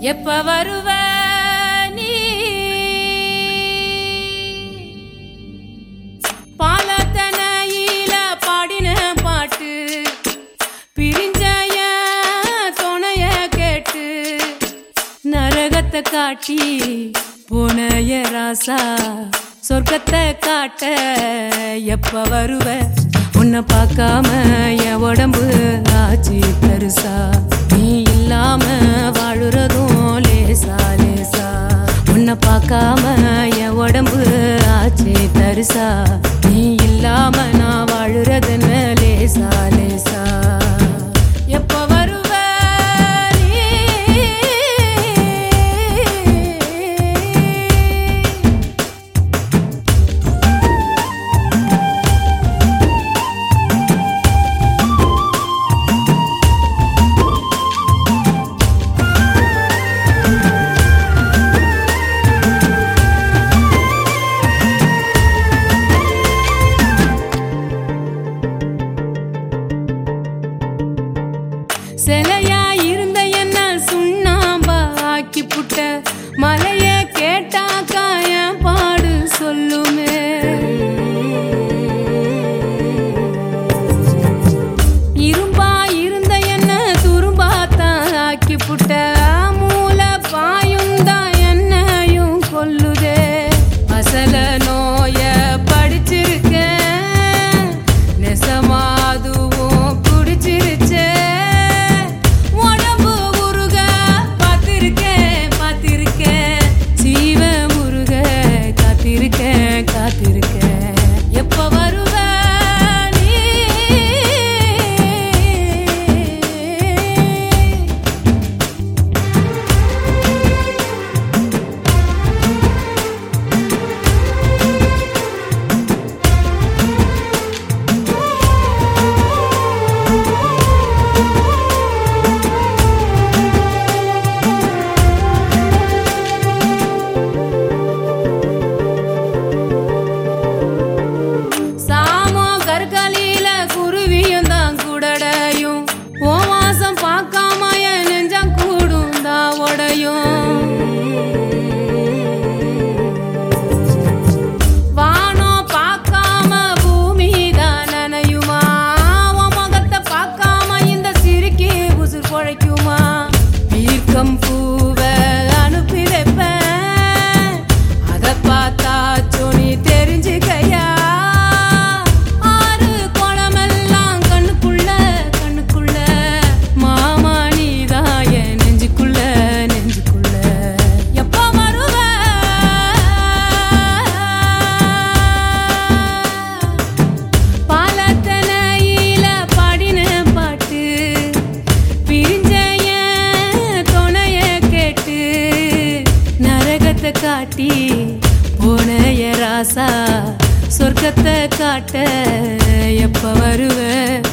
எப்ப வருவ நீ பாலத்தனையில பாடின பாட்டு பிரிஞ்சய துணைய கேட்டு நரகத்தை காட்டி போனய ராசா சொர்க்கத்தை காட்ட எப்ப வருவ உன்னை பார்க்காம என் உடம்பு ஆச்சு பெருசா நீ இல்லாம வாழுறதும் லேசா லேசா உன்னை பார்க்காம என் உடம்பு ஆச்சு தரிசா நீ இல்லாம நான் வாழுறதுன்னு லேசா லேசா எப்ப வருவ நீ? சிலையா இருந்த என்ன சுண்ணாம்பா ஆக்கி புட்ட மலைய கேட்டாக்கா என் பாடு சொல்லுமே இரும்பா இருந்த என்ன துரும்பாத்தான் ஆக்கி புட்ட மூல பாயும் தான் என்னையும் கொல்லுதே அசல நோய படிச்சிருக்கேன் நெசமாதுவும் குடிச்சிருச்சே உடம்பு உருக பார்த்திருக்கேன் பார்த்திருக்கேன் சீவ முருக காத்திருக்கேன் காத்திருக்கேன் எப்ப வருவ நீ சாமோ கற்களில குருவியும் தான் குடடையும் ஓ வாசம் பார்க்காம என் நெஞ்சம் கூடும் தான் உடையும் வானம் பார்க்காம பூமி தான் நனையுமா உன் முகத்தை பார்க்காம இந்த சிரிக்கி உசுர் குழைக்குமா ஈர்க்கம் பூவை அனுப்பி வைப்பேன் அதை பார்த்தா சொனி தெரிஞ்சுக்கையா ஆறு குளமெல்லாம் கண்ணுக்குள்ள கண்ணுக்குள்ள மாமா நீதான் என் நெஞ்சுக்குள்ள நெஞ்சுக்குள்ள எப்ப வருவ பாலத்தனையில பாடின பாட்டு பிரிஞ்சய துணைய கேட்டு நரகத்தை காட்டி போனய ராசா சொர்க்கத்தை காட்ட எப்ப வருவ